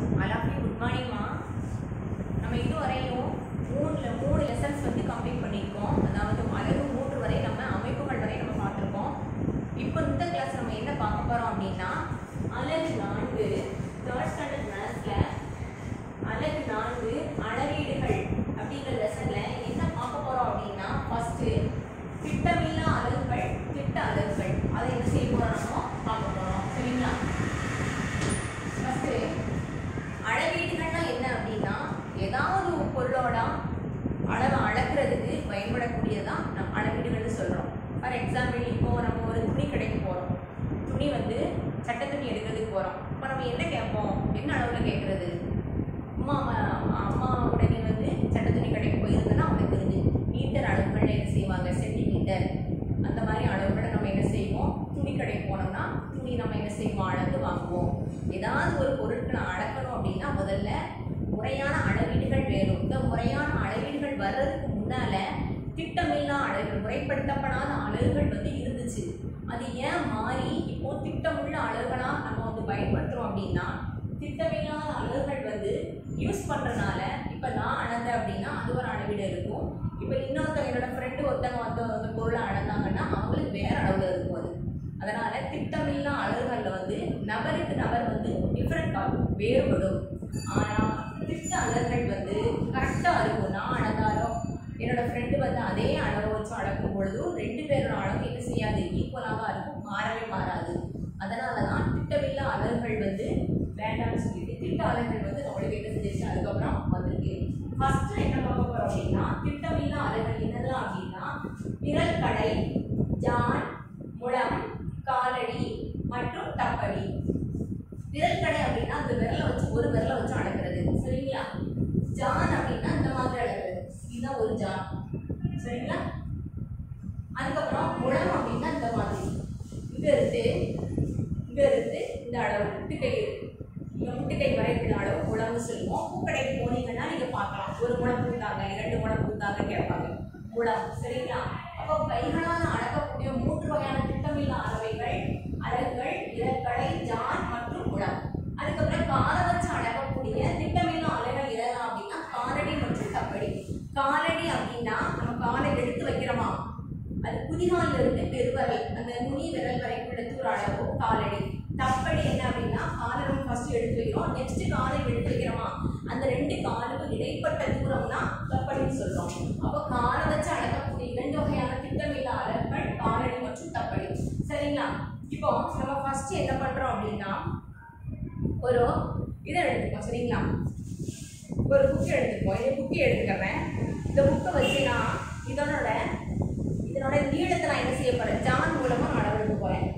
அலாஃபி good மார்னிங்மா நம்ம இதுவரையும் மூணுல மூணு லெசன்ஸ் வந்து கம்ப்ளீட் பண்ணியிருக்கோம் அதாவது அழகு மூன்று வரை நம்ம அமைப்புகள் வரை நம்ம பார்த்துருக்கோம் இப்போ இந்த கிளாஸ் நம்ம என்ன பார்க்க போகிறோம் அப்படின்னா அழகு நான்கு தேர்ட் ஸ்டாண்டர்ட் மேத்ஸில் அழகு நான்கு அளவீடுகள் அப்படிங்கிற லெசன்ல என்ன பார்க்க போறோம் அப்படின்னா ஃபர்ஸ்ட் திட்டமில்லா அலகுகள் திட்ட அலகுகள் அதை என்ன செய்ய போறோம் நம்ம பார்க்க போறோம் சரிங்களா ஃபர்ஸ்ட் அளவீடுகள்னா என்ன அப்படின்னா ஏதாவது ஒரு பொருளோட அளவை அளக்கிறதுக்கு பயன்படக்கூடியதான் நம்ம அளவீடுகள்னு சொல்றோம் ஃபார் எக்ஸாம்பிள் இப்போ நம்ம ஒரு துணி கடைக்கு போறோம் துணி வந்து சட்டை துணி எடுக்கிறதுக்கு போறோம் இப்போ நம்ம என்ன கேட்போம் என்ன அளவுல கேட்கறது அம்மா அம்மா- அம்மா உடனே வந்து சட்டை துணி கடைக்கு போயிருந்தேன்னா அவங்களுக்கு தெரிஞ்சு மீட்டர் அளவுகள் என்ன செய்வாங்க சென்டிமீட்டர் அந்த மாதிரி அளவுகளை நம்ம என்ன செய்வோம் துணி கடைக்கு போனோம்னா துணி நம்ம என்ன செய்வோம் அளந்து வாங்குவோம் ஏதாவது ஒரு பொருட்களை அளக்கணும் அப்படின்னா முதல்ல முறையான அளவீடுகள் வேணும் இந்த முறையான அளவீடுகள் வர்றதுக்கு முன்னால திட்டமில்லா அளவுகள் முறைப்படுத்தப்படாத அளவுகள் வந்து இருந்துச்சு அது ஏன் மாறி இப்போ திட்டமுள்ள அளவுகளா நம்ம வந்து பயன்படுத்துறோம் அப்படின்னா திட்டமில்லாத அளவுகள் வந்து யூஸ் பண்றதுனால இப்போ நான் அளந்தேன் அப்படின்னா அது ஒரு அளவீடு இருக்கும் இப்போ இன்னொருத்தவங்க என்னோட ஃப்ரெண்டு ஒருத்தவங்க வந்து அந்த பொருளை அளந்தாங்கன்னா அவங்களுக்கு வேற அளவுல இருக்கும் அது அதனால திட்டமில்லா அளவுகளில் வந்து நபருக்கு நபர் வந்து டிஃப்ரெண்ட் ஆகும் வேறுபடும் ஆனால் திட்ட அளவுகள் வந்து கரெக்டாக இருக்கும் நான் அளந்தாலும் என்னோட ஃப்ரெண்டு வந்து அதே அளவை வச்சு அளக்கும் பொழுதும் ரெண்டு பேரோட அளவு என்ன செய்யாது ஈக்குவலாக தான் இருக்கும் மாறவே மாறாது அதனால தான் திட்டமில்லா அளவுகள் வந்து வேண்டாம்னு சொல்லிட்டு திட்ட அளவுகள் வந்து நம்மளுக்கு என்ன செஞ்சிருச்சு அதுக்கப்புறம் வந்திருக்கு ஃபர்ஸ்ட் என்ன பார்க்க போறோம் அப்படின்னா திட்டமில்லா அளவுகள் என்னதெல்லாம் அப்படின்னா விரல் கடை ஜான் முழம் காலடி மற்றும் தப்படி விரல் கடை அப்படின்னா அந்த விரலை வச்சு ஒரு விரலை வச்சு அளக்கிறது சரிங்களா ஜான் அப்படின்னா இந்த மாதிரி அளக்கிறது இதுதான் ஒரு ஜான் சரிங்களா அதுக்கப்புறம் முழம் அப்படின்னா இந்த மாதிரி இங்க இருந்து இங்க இருந்து இந்த அளவு முட்டுக்கை இங்க முட்டுக்கை வரை உள்ள அளவு முழம்னு சொல்லுவோம் பூக்கடைக்கு போனீங்கன்னா நீங்க பார்க்கலாம் ஒரு முழம் பூத்தாங்க இரண்டு முழம் பூத்தாங்க கேட்பாங்க முழம் சரிங்களா அப்போ கைகளால் அளக்கக்கூடிய மூன்று வகையான திட்டமில்லா அளவைகள் அலகுகள் இறக்கடை ஜான் மற்றும் முழம் அதுக்கப்புறம் காலை வச்சு அளக்கக்கூடிய திட்டமில்லா அலைகள் எதெல்லாம் அப்படின்னா காலடி மற்றும் தப்படி காலடி அப்படின்னா நம்ம காலை எடுத்து வைக்கிறோமா அது குதிகால்ல இருந்து பெருவரை அந்த நுனி விரல் வரைக்குள்ள தூர அளவு காலடி தப்படி என்ன அப்படின்னா காலை நம்ம ஃபர்ஸ்ட் எடுத்து வைக்கிறோம் நெக்ஸ்ட் காலை எடுத்து வைக்கிறோமா அந்த ரெண்டு காலுக்கும் இடைப்பட்ட தூரம்னா தப்படின்னு சொல்றோம் அப்போ காலை வச்சு அளக்கக்கூடிய இரண்டு வகையான திட்டமில்லா அளவுகள் காலடி மற்றும் தப்படி சரிங்களா இப்போ நம்ம ஃபர்ஸ்ட் என்ன பண்றோம் அப்படின்னா ஒரு இதை எடுத்துக்கோம் சரிங்களா ஒரு புக்கு எடுத்துப்போம் இந்த புக்கை எடுத்துக்கிறேன் இந்த புக்கை வச்சு நான் இதனோட இதனோட நீளத்தை நான் என்ன செய்ய போறேன் ஜான் மூலமா நான் அளவெடுக்க போறேன்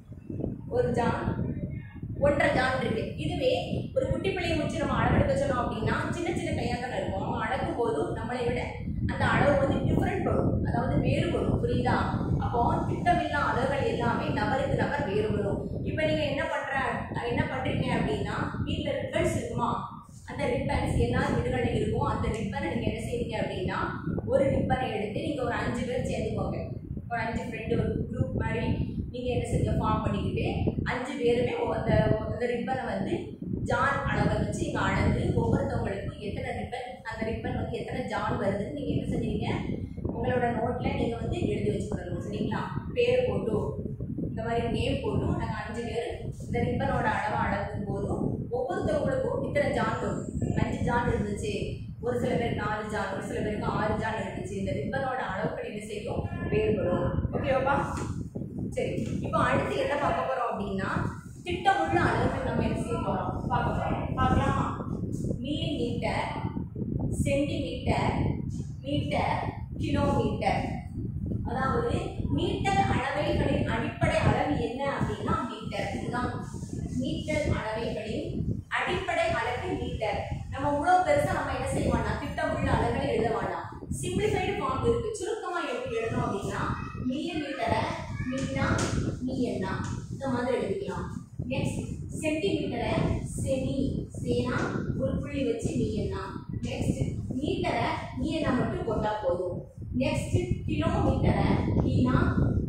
ஒரு ஜான் ஒன்றரை ஜான் இருக்கு இதுவே ஒரு குட்டி பிள்ளையை வச்சு நம்ம அளவெடுக்க சொன்னோம் அப்படின்னா சின்ன சின்ன கையாக தானே இருக்கும் அவங்க அளக்கும் போதும் நம்மளை விட அந்த அளவு வந்து டிஃப்ரெண்ட் வரும் அதாவது வேறுபடும் புரியுதா அப்போ திட்டமில்லா அளவுகள் எல்லாமே நபருக்கு நபர் வேறுபடும் இப்போ நீங்க என்ன பண்ற என்ன பண்றீங்க அப்படின்னா வீட்டில் ரிப்பன்ஸ் இருக்குமா அந்த ரிப்பன்ஸ் எல்லா வீடுகளிலும் இருக்கும் அந்த ரிப்பனை நீங்க என்ன செய்றீங்க அப்படின்னா ஒரு ரிப்பனை எடுத்து நீங்க ஒரு அஞ்சு பேர் சேர்ந்துக்கோங்க ஒரு அஞ்சு ஃப்ரெண்டு ஒரு குரூப் மாதிரி நீங்க என்ன செஞ்ச ஃபார்ம் பண்ணிக்கிட்டு அஞ்சு பேருமே ஒ- அந்த அந்த ரிப்பனை வந்து ஜான் அளவை வச்சு இங்கே அளந்து ஒவ்வொருத்தவங்களுக்கும் எத்தனை ரிப்பன் அந்த ரிப்பன் வந்து எத்தனை ஜான் வருதுன்னு நீங்கள் என்ன செஞ்சீங்க உங்களோட நோட்டில் நீங்கள் வந்து எழுதி வச்சுக்கணும் சரிங்களா பேர் போட்டு இந்த மாதிரி நேம் போட்டு நாங்கள் அஞ்சு பேர் இந்த ரிப்பனோட அளவை அளக்கும் போதும் ஒவ்வொருத்தவங்களுக்கும் இத்தனை ஜான் வரும் அஞ்சு ஜான் இருந்துச்சு ஒரு சில பேருக்கு நாலு ஜான் ஒரு சில பேருக்கு ஆறு ஜான் இருந்துச்சு இந்த ரிப்பனோட அளவுகள் என்ன செய்யும் வேறுபடும் ஓகேவாப்பா சரி இப்போ அடுத்து என்ன பார்க்க போறோம் அப்படின்னா திட்டமுள்ள அளவுகள் நம்ம என்ன செய்ய போறோம் பார்க்க போறோம் பார்க்கலாமா millimetre centimetre metre kilometre அதாவது மீட்டர் அளவைகளின் அடிப்படை அளவு என்ன அப்படின்னா மீட்டர் இதுதான் மீட்டர் அளவைகளின் அடிப்படை அளவு மீட்டர் நம்ம இவ்வளோ பெருசா நம்ம என்ன செய்ய வேண்டாம் திட்டமுள்ள அளவுகளை எழுத வேண்டாம் சிம்பிளிஃபைடு ஃபார்ம் இருக்கு சுருக்கமா எப்படி எழுதணும் அப்படின்னா மில்லி மீட்டரை மீட்டா மீன்னா இந்த மாதிரி எழுதிக்கலாம் நெக்ஸ்ட் சென்டிமீட்டரை செமி சேனா ஒரு புள்ளி வச்சு மீன்னா நெக்ஸ்ட் மீட்டரை மீனா மட்டும் போட்டா போதும் நெக்ஸ்ட் கிலோமீட்டரை மீனா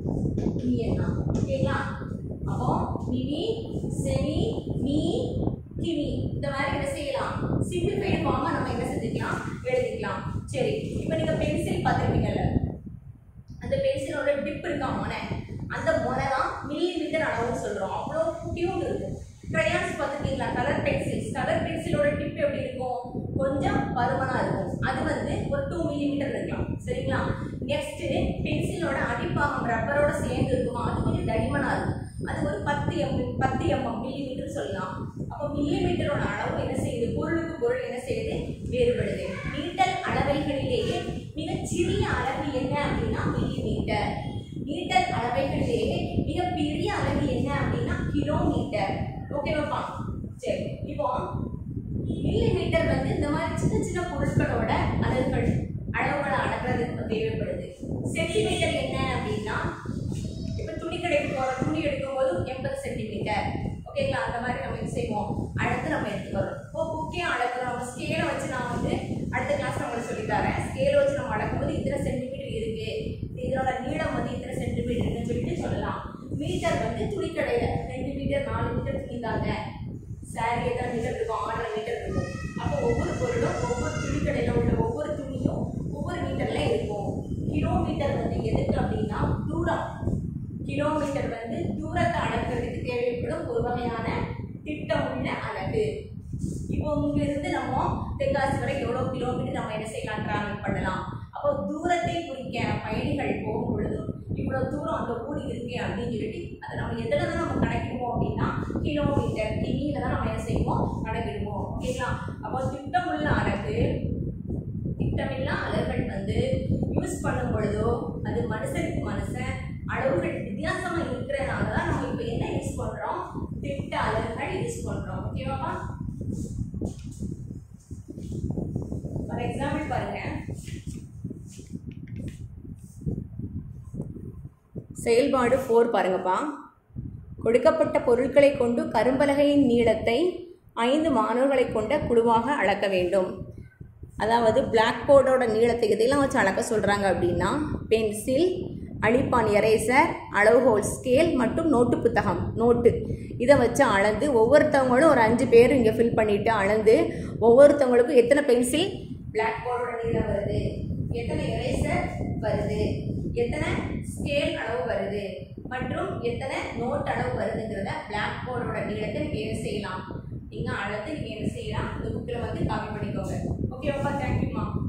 மீன்னா ஓகேங்களா அப்போ மினி செமி மீ கிமி இந்த மாதிரி என்ன செய்ய சரி இப்போ நீங்க பென்சில் பார்த்துருப்பீங்கல்ல அந்த பென்சிலோட டிப் இருக்கா மொனை அந்த மொனை தான் மில்லி மீட்டர் அளவுன்னு சொல்றோம் அவ்வளோ குட்டியும் இருக்கும் க்ரையான்ஸ் பார்த்துருக்கீங்களா கலர் பென்சில்ஸ் கலர் பென்சிலோட டிப் எப்படி இருக்கும் கொஞ்சம் பருமனா இருக்கும் அது வந்து ஒரு டூ மில்லி மீட்டர் இருக்கலாம் சரிங்களா நெக்ஸ்ட் பென்சிலோட அடிப்பாகம் ரப்பரோட சேர்ந்து இருக்குமா அது கொஞ்சம் தடிமனா இருக்கும் அது ஒரு பத்து எம் பத்து எம்எம் மில்லி மீட்டர் சொல்லலாம் அப்போ மில்லி மீட்டரோட அளவு என்ன செய்யுது பொருளுக்கு பொருள் என்ன செய்யுது வேறுபடுது மீட்டர் அளவைகளிலேயே மிகச் சிறிய அளவு என்ன அப்படின்னா மில்லி மீட்டர் மீட்டர் அளவைகளிலேயே மிக பெரிய அளவு என்ன அப்படின்னா கிலோமீட்டர் ஓகேவாப்பா சரி இப்போ மில்லி மீட்டர் வந்து இந்த மாதிரி சின்ன சின்ன பொருட்களோட அளவுகள் அளவுகளை அளக்கிறதுக்கு தேவைப்படுது சென்டிமீட்டர் என்ன அப்படின்னா இப்போ துணி கடைக்கு போகிற துணி எடுக்கும்போது எண்பது சென்டிமீட்டர் ஓகேங்களா அந்த மாதிரி நம்ம இது செய்வோம் அடுத்து நம்ம எடுத்துக்கிறோம் இப்போ புக்கே அளக்குறோம் நம்ம ஸ்கேலை வச்சு நான் வந்து அடுத்த கிளாஸ் உங்களுக்கு சொல்லி தரேன் ஸ்கேலை வச்சு நம்ம அளக்கும்போது இத்தனை சென்டிமீட்டர் இருக்கு இதோட நீளம் வந்து இத்தனை சென்டிமீட்டர்னு சொல்லிட்டு சொல்லலாம் மீட்டர் வந்து துணி கடையில் ரெண்டு மீட்டர் நாலு மீட்டர் துணி தாங்க சாரி எத்தனை மீட்டர் இருக்கும் ஆறரை மீட்டர் இருக்கும் அப்போ ஒவ்வொரு பொருளும் ஒவ்வொரு துணி கடையில் உள்ள ஒவ்வொரு துணியும் ஒவ்வொரு மீட்டர்ல இருக்கும் கிலோமீட்டர் வந்து எதுக்கு அப்படின்னா தூரம் கிலோமீட்டர் வந்து தூரத்தை அளக்கிறதுக்கு தேவைப்படும் ஒரு வகையான திட்டமுள்ள அலகு இப்போ இங்க இருந்து நம்ம தென்காசி வரை எவ்வளவு கிலோமீட்டர் நம்ம என்ன செய்யலாம் டிராவல் பண்ணலாம் அப்போ தூரத்தை குறிக்க பயணிகள் போகும் பொழுது இவ்வளவு தூரம் அந்த ஊர் இருக்கு அப்படின்னு சொல்லிட்டு அதை நம்ம எதுல தான் நம்ம கணக்கிடுவோம் அப்படின்னா கிலோமீட்டர் கிமியில தான் நம்ம என்ன செய்வோம் கணக்கிடுவோம் ஓகேங்களா அப்போ திட்டமுள்ள அலகு திட்டமில்லா அலகுகள் வந்து யூஸ் பண்ணும் பொழுதோ அது மனுஷனுக்கு மனுஷன் அளவுகள் வித்தியாசமா இருக்கிறனால தான் நம்ம இப்போ என்ன யூஸ் பண்றோம் திட்ட அலகுகள் யூஸ் பண்றோம் ஓகேவாப்பா ஃபார் எக்ஸாம்பிள் பாருங்க செயல்பாடு ஃபோர் பாருங்கப்பா கொடுக்கப்பட்ட பொருட்களை கொண்டு கரும்பலகையின் நீளத்தை ஐந்து மாணவர்களை கொண்ட குழுவாக அளக்க வேண்டும் அதாவது பிளாக் போர்டோட நீளத்தை எதையெல்லாம் வச்சு அளக்க சொல்கிறாங்க அப்படின்னா பென்சில் அழிப்பான் எரேசர் அளவுகோல் ஸ்கேல் மற்றும் நோட்டு புத்தகம் நோட்டு இதை வச்சு அளந்து ஒவ்வொருத்தவங்களும் ஒரு அஞ்சு பேர் இங்கே ஃபில் பண்ணிட்டு அளந்து ஒவ்வொருத்தவங்களுக்கும் எத்தனை பென்சில் பிளாக் போர்டோட நீளம் வருது எத்தனை எரேசர் வருது எத்தனை ஸ்கேல் அளவு வருது மற்றும் எத்தனை நோட் அளவு வருதுங்கிறத பிளாக் போர்டோட நீளத்தை நீங்கள் என்ன செய்யலாம் நீங்கள் அளந்து நீங்கள் என்ன செய்யலாம் இந்த புக்கில் வந்து காப்பி பண்ணிக்கோங்க ஓகேவாப்பா தேங்க்யூம்மா